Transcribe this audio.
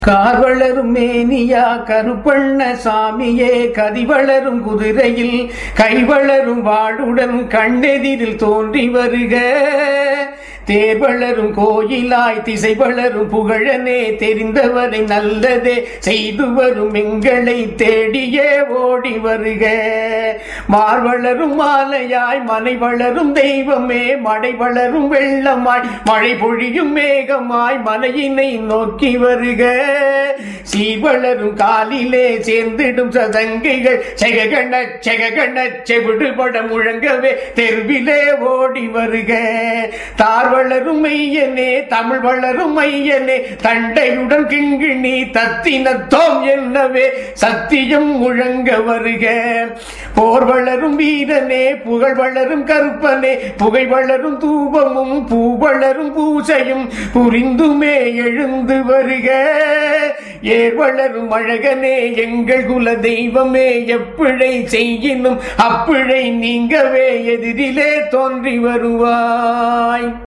கார்வளரும் mania Karuppanna சாமியே கதிவளரும் குதிரையில் கைவளரும் வாளுடன் கண்ணெதிரில் தோன்றி வருக தேர்வளரும் கோயிலாய் திசை வளரும் புகழனே தெரிந்தவரை நல்லதே செய்து வரும் எங்களை தேடியே ஓடி வருக மார்வளரும் மாலையாய் மனை வளரும் தெய்வமே மடை வளரும் வெள்ளமாய் மழை பொழியும் மேகமாய் மனையினை நோக்கி வருக சீர்வளரும் காலிலே சேர்ந்திடும் சதங்கைகள் செககண செககண செவிடுபட முழங்கவே தெருவிலே ஓடி வருக தார் வளரும் மையனே தமிழ் வளரும் மையனே தண்டையுடன் கிங்கிணி தத்தினத்தோம் என்னவே சத்தியம் முழங்க வருக போர் வளரும் வீரனே புகழ் வளரும் கருப்பனே புகை வளரும் தூபமும் பூ வளரும் பூசையும் புரிந்துமே எழுந்து வருக ஏர் வளரும் அழகனே எங்கள் குல தெய்வமே எப்பிழை செய்யினும் அப்பிழை நீங்கவே எதிரிலே தோன்றி வருவாய்